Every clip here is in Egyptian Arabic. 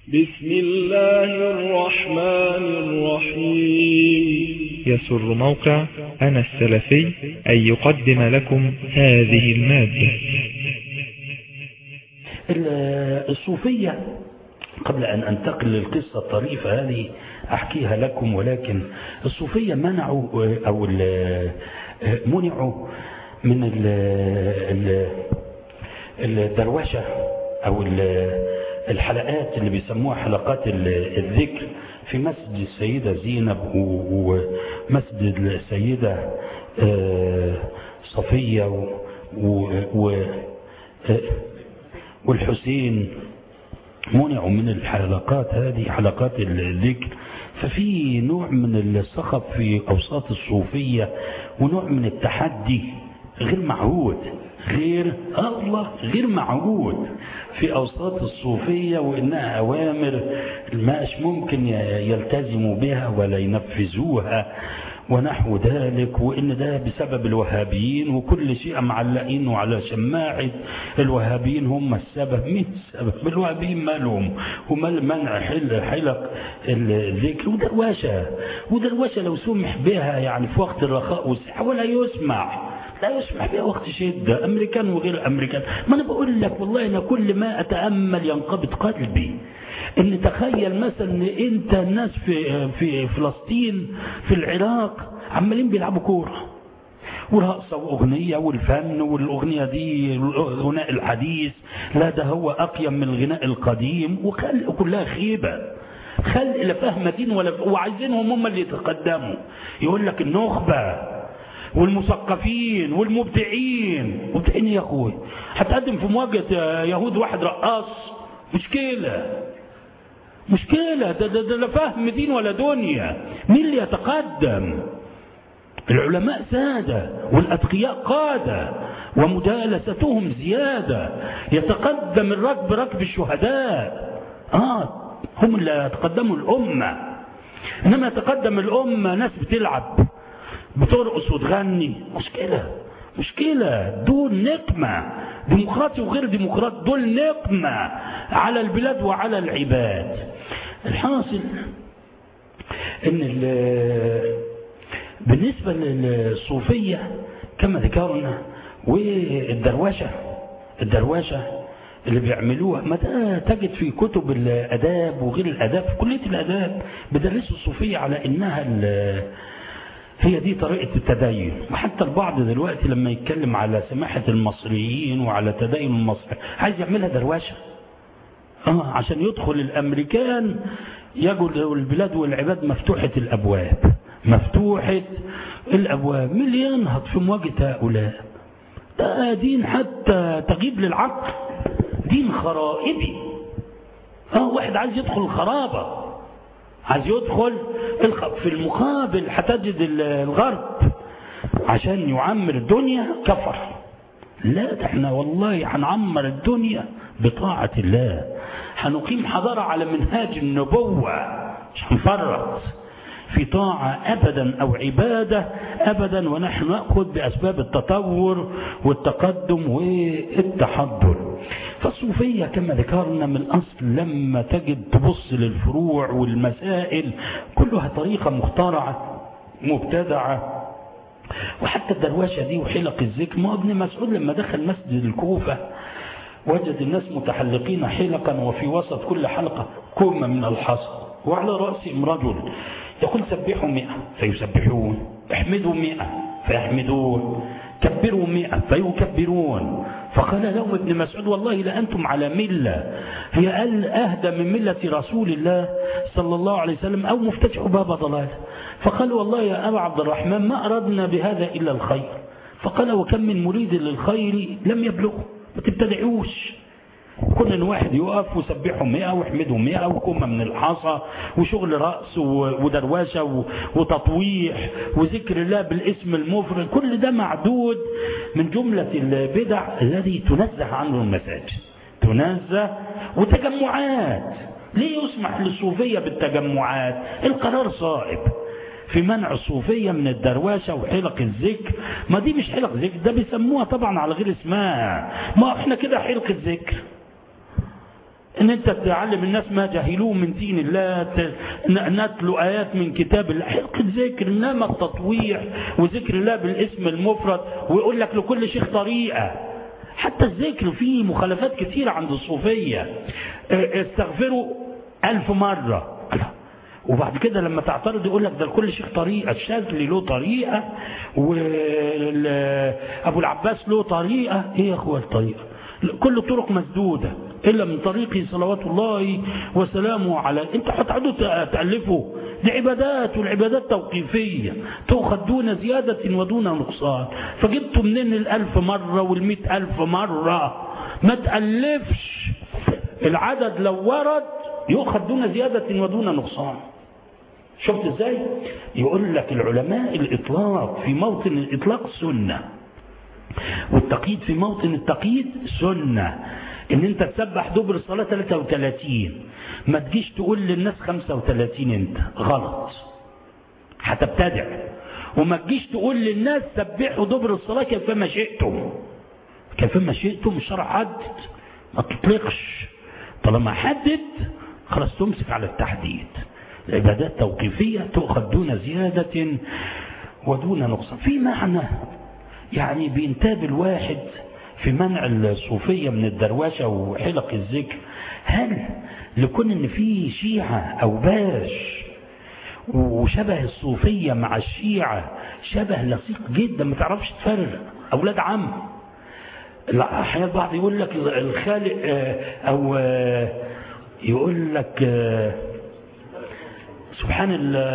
بسم الله الرحمن الرحيم يسر موقع أنا السلفي أن يقدم لكم هذه المادة الصوفية قبل أن أنتقل للقصة الطريفة هذه أحكيها لكم ولكن الصوفية منعوا أو منعوا من الدروشة أو الحلقات اللي بيسموها حلقات الذكر في مسجد السيدة زينب ومسجد السيدة صفية والحسين منعوا من الحلقات هذه حلقات الذكر ففي نوع من الصخب في أوساط الصوفية ونوع من التحدي غير معهود غير الله غير معهود في أوساط الصوفية وإنها أوامر ماش ممكن يلتزموا بها ولا ينفذوها ونحو ذلك وإن ده بسبب الوهابيين وكل شيء معلقينه على شماعة الوهابيين هم السبب مين السبب الوهابيين مالهم هم منع حلق الذكر ودروشة ودروشة لو سمح بها يعني في وقت الرخاء والسحة ولا يسمع لا يسمح بها وقت شدة أمريكان وغير أمريكان ما أنا بقول لك والله أنا كل ما أتأمل ينقبض قلبي ان تخيل مثلا ان انت الناس في في فلسطين في العراق عمالين بيلعبوا كوره ورقصة وأغنية والفن والأغنية دي الغناء الحديث لا ده هو أقيم من الغناء القديم وخلق كلها خيبة خلق لا فهم دين ولا وعايزينهم هم اللي يتقدموا يقول لك النخبة والمثقفين والمبدعين مبدعين يا اخوي هتقدم في مواجهة يهود واحد رقاص مشكلة مشكلة ده, ده, ده لا فهم دين ولا دنيا مين اللي يتقدم العلماء سادة والأتقياء قادة ومجالستهم زيادة يتقدم الركب ركب الشهداء آه هم اللي يتقدموا الأمة إنما يتقدم الأمة ناس بتلعب بترقص وتغني مشكلة مشكلة دول نقمة ديمقراطي وغير ديمقراطي دول نقمة على البلاد وعلى العباد الحاصل ان بالنسبة للصوفية كما ذكرنا والدروشة الدروشة اللي بيعملوها ما ده تجد في كتب الاداب وغير الاداب في كلية الاداب بيدرسوا الصوفية على انها هي دي طريقة التدين وحتى البعض دلوقتي لما يتكلم على سماحة المصريين وعلى تدين المصري عايز يعملها دروشة آه عشان يدخل الأمريكان يجوا البلاد والعباد مفتوحة الأبواب مفتوحة الأبواب مين ينهض في مواجهة هؤلاء ده دين حتى تغيب للعقل دين خرائبي اه واحد عايز يدخل الخرابه عايز يدخل في المقابل هتجد الغرب عشان يعمر الدنيا كفر لا ده احنا والله هنعمر الدنيا بطاعة الله هنقيم حضارة على منهاج النبوة مش هنفرط في طاعة أبدا أو عبادة أبدا ونحن نأخذ بأسباب التطور والتقدم والتحضر فالصوفية كما ذكرنا من الأصل لما تجد تبص للفروع والمسائل كلها طريقة مخترعة مبتدعة وحتى الدرواشة دي وحلق الذكر ما ابن مسعود لما دخل مسجد الكوفة وجد الناس متحلقين حلقا وفي وسط كل حلقة كومة من الحصى وعلى رأسهم رجل يقول سبحوا مئة فيسبحون احمدوا مئة فيحمدون كبروا مئة فيكبرون فقال لهم ابن مسعود والله لأنتم على ملة هي أهدى من ملة رسول الله صلى الله عليه وسلم أو مفتتح باب ضلال فقال والله يا أبا عبد الرحمن ما أردنا بهذا إلا الخير فقال وكم من مريد للخير لم يبلغه ما تبتدعوش كل ان واحد يقف وسبحهم مئة واحمدهم مئة وكمة من الحصى وشغل رأس ودرواشة وتطويح وذكر الله بالاسم المفرد كل ده معدود من جملة البدع الذي تنزه عنه المساجد تنزه وتجمعات ليه يسمح للصوفية بالتجمعات القرار صائب في منع الصوفية من الدرواشة وحلق الذكر ما دي مش حلق ذكر ده بيسموها طبعا على غير اسمها ما احنا كده حلق الذكر ان انت تعلم الناس ما جهلوه من دين الله ت- ن- نتلو ايات من كتاب الله حلقة ذكر انما التطويع وذكر الله بالاسم المفرد ويقول لك لكل شيخ طريقة حتى الذكر فيه مخالفات كثيرة عند الصوفية اه، استغفروا ألف مرة وبعد كده لما تعترض يقول لك ده لكل شيخ طريقة الشاذلي له طريقة وأبو العباس له طريقة إيه يا أخوة الطريقة كل الطرق مسدودة إلا من طريقه صلوات الله وسلامه على أنت هتقعدوا ت- تألفوا دي عبادات والعبادات توقيفية تؤخذ دون زيادة ودون نقصان فجبتوا منين الألف مرة والمئة ألف مرة ما تألفش العدد لو ورد يؤخذ دون زيادة ودون نقصان شفت ازاي يقول لك العلماء الإطلاق في موطن الإطلاق سنة والتقييد في موطن التقييد سنة ان انت تسبح دبر الصلاة 33 ما تجيش تقول للناس 35 انت غلط هتبتدع وما تجيش تقول للناس سبحوا دبر الصلاة كيفما شئتم كيفما شئتم الشرع حدد ما تطلقش طالما حدد خلاص تمسك على التحديد العبادات توقيفية تؤخذ دون زيادة ودون نقصان في معنى يعني بينتاب الواحد في منع الصوفية من الدروشة وحلق الذكر هل لكون ان في شيعة او باش وشبه الصوفية مع الشيعة شبه لصيق جدا ما تعرفش تفرق اولاد عم لا، احيانا البعض يقول لك الخالق آه، او آه، يقول لك آه، سبحان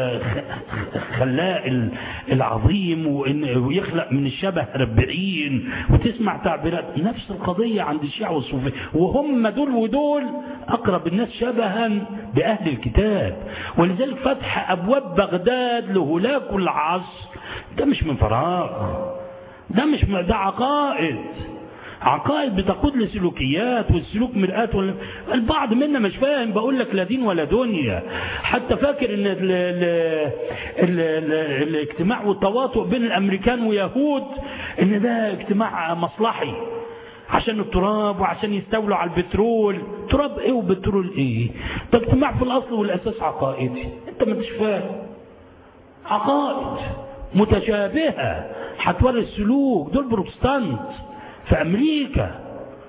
الخلاق العظيم وإن- ويخلق من الشبه ربعين وتسمع تعبيرات نفس القضية عند الشيعة والصوفية وهم دول ودول أقرب الناس شبها بأهل الكتاب ولذلك فتح أبواب بغداد لهلاك العصر ده مش من فراغ ده مش ده عقائد عقائد بتقود لسلوكيات والسلوك مرآة وال... البعض منا مش فاهم بقول لك لا دين ولا دنيا حتى فاكر ان ال... ال... ال... ال... الاجتماع والتواطؤ بين الامريكان ويهود ان ده اجتماع مصلحي عشان التراب وعشان يستولوا على البترول تراب ايه وبترول ايه ده اجتماع في الاصل والاساس عقائدي انت ما انتش فاهم عقائد متشابهة هتوري السلوك دول بروتستانت في أمريكا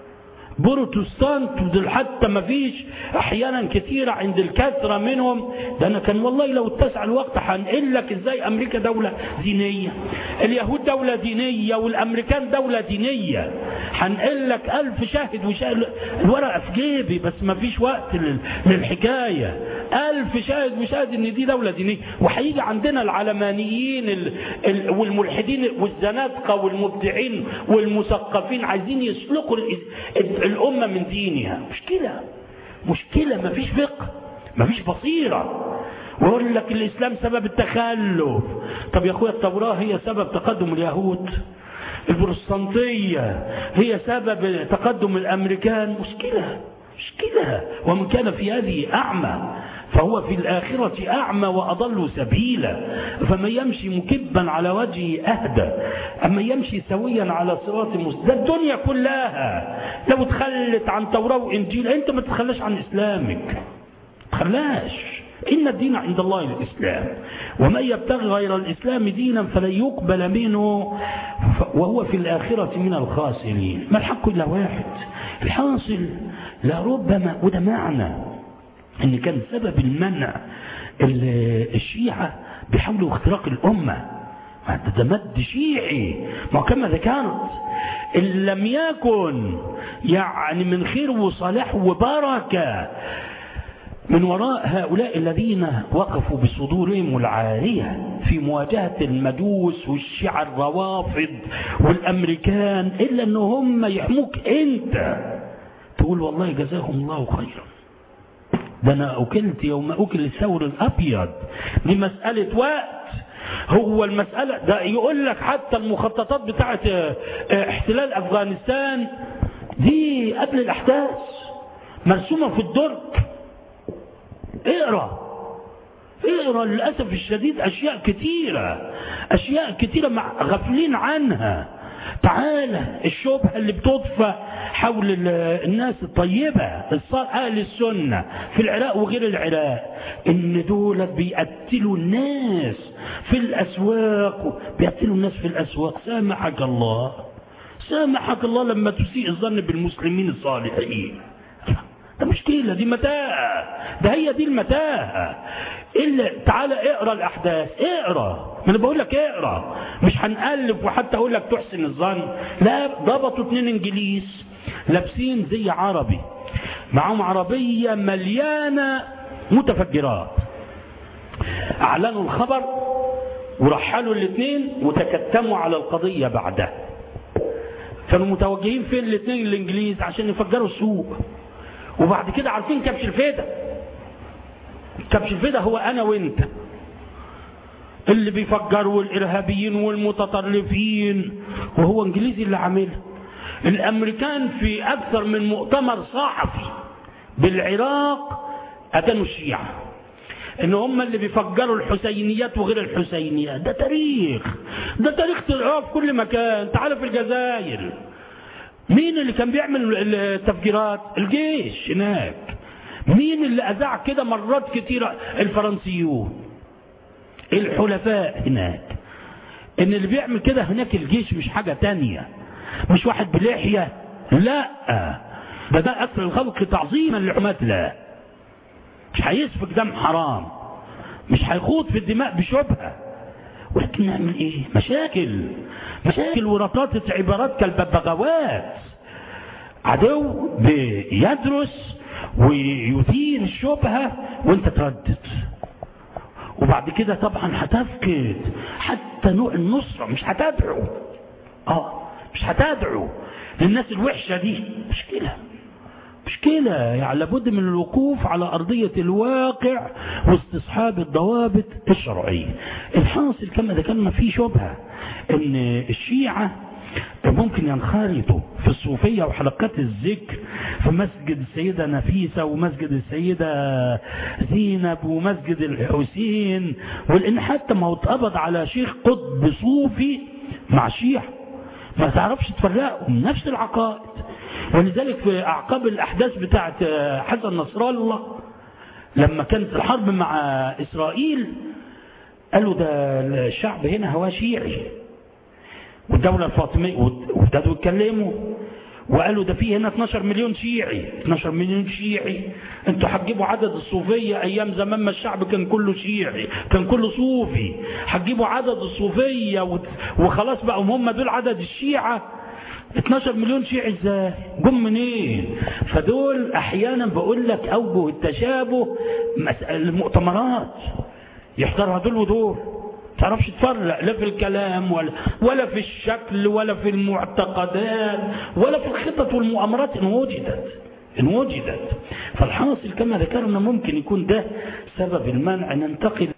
بروتستانت ودول حتى ما فيش أحيانا كثيرة عند الكثرة منهم ده أنا كان والله لو اتسع الوقت هنقل لك إزاي أمريكا دولة دينية اليهود دولة دينية والأمريكان دولة دينية هنقل لك ألف شاهد وشاهد الورقة في جيبي بس ما فيش وقت لل- للحكاية ألف شاهد وشاهد إن دي دولة دينية وهيجي عندنا العلمانيين ال... ال... والملحدين والزنادقة والمبدعين والمثقفين عايزين يسلقوا ال... ال- الأمة من دينها مشكلة مشكلة ما فيش فقه ما فيش بصيرة ويقول لك الإسلام سبب التخلف طب يا أخويا التوراة هي سبب تقدم اليهود البروتستانتية هي سبب تقدم الأمريكان مشكلة مشكلة ومن كان في هذه أعمى فهو في الآخرة أعمى وأضل سبيلا فمن يمشي مكبا على وجهه أهدى أما يمشي سويا على صراط مستقيم ده الدنيا كلها لو تخلت عن توراة وإنجيل أنت ما تتخلاش عن إسلامك تخلاش إن الدين عند الله الإسلام ومن يبتغي غير الإسلام دينا فلن يقبل منه ف- وهو في الآخرة من الخاسرين ما الحق إلا واحد الحاصل لربما وده معنى ان كان سبب المنع ال- الشيعة بيحاولوا اختراق الأمة ده ده مد شيعي ما هو كما ذكرت إن لم يكن يعني من خير وصلاح وبركة من وراء هؤلاء الذين وقفوا بصدورهم العارية في مواجهة المجوس والشيعة الروافض والأمريكان إلا أن هم يحموك أنت تقول والله جزاهم الله خيرا ده أنا أكلت يوم أكل الثور الأبيض دي مسألة وقت هو المسألة ده يقول لك حتى المخططات بتاعت اه، اه، احتلال أفغانستان دي قبل الأحداث مرسومة في الدرج اقرأ اقرأ للأسف الشديد أشياء كثيرة أشياء كثيرة مع غافلين عنها تعالى الشبهة اللي بتضفى حول الناس الطيبة أهل السنة في العراق وغير العراق إن دول بيقتلوا الناس في الأسواق بيقتلوا الناس في الأسواق سامحك الله سامحك الله لما تسيء الظن بالمسلمين الصالحين ده مشكلة دي متاهة ده هي دي المتاهة إلا تعالى اقرا الأحداث اقرا ما أنا بقول لك اقرا مش هنألف وحتى أقول لك تحسن الظن لا ضبطوا اتنين إنجليز لابسين زي عربي معاهم عربية مليانة متفجرات أعلنوا الخبر ورحلوا الاثنين وتكتموا على القضية بعدها كانوا متوجهين فين الاثنين الانجليز عشان يفجروا السوق وبعد كده عارفين كبش الفيدة كبش الفيدة هو انا وانت اللي بيفجروا الارهابيين والمتطرفين وهو انجليزي اللي عاملها الامريكان في اكثر من مؤتمر صحفي بالعراق اتنوا الشيعة ان هم اللي بيفجروا الحسينيات وغير الحسينيات ده تاريخ ده تاريخ تلقاه في كل مكان تعال في الجزائر مين اللي كان بيعمل التفجيرات الجيش هناك مين اللي اذاع كده مرات كتيرة الفرنسيون الحلفاء هناك ان اللي بيعمل كده هناك الجيش مش حاجة تانية مش واحد بلحية لا ده ده اكثر الخلق تعظيما لحماة الله مش هيسفك دم حرام مش هيخوض في الدماء بشبهة ولكن نعمل ايه مشاكل مشاكل ورطاطة عبارات كالببغاوات عدو بيدرس ويثير الشبهة وانت تردد وبعد كده طبعا هتفقد حتى نوع النصرة مش هتدعو اه مش هتدعو للناس الوحشة دي مشكلة مشكلة يعني لابد من الوقوف على أرضية الواقع واستصحاب الضوابط الشرعية الحاصل كما ذكرنا في شبهة ان الشيعة ممكن ينخرطوا في الصوفية وحلقات الذكر في مسجد السيدة نفيسة ومسجد السيدة زينب ومسجد الحسين ولأن حتى ما هو اتقبض على شيخ قطب صوفي مع شيعة ما تعرفش تفرقهم نفس العقائد ولذلك في أعقاب الأحداث بتاعت حسن نصر الله لما كانت الحرب مع إسرائيل قالوا ده الشعب هنا هو شيعي والدولة الفاطمية وابتدوا يتكلموا وقالوا ده فيه هنا 12 مليون شيعي 12 مليون شيعي انتوا هتجيبوا عدد الصوفية ايام زمان ما الشعب كان كله شيعي كان كله صوفي هتجيبوا عدد الصوفية وخلاص بقوا هم دول عدد الشيعة 12 مليون شيعي ازاي جم منين فدول احيانا بقول لك اوجه التشابه المؤتمرات يحضرها دول ودول تعرفش تفرق لا في الكلام ولا, ولا في الشكل ولا في المعتقدات ولا في الخطط والمؤامرات ان وجدت ان وجدت فالحاصل كما ذكرنا ممكن يكون ده سبب المنع ننتقل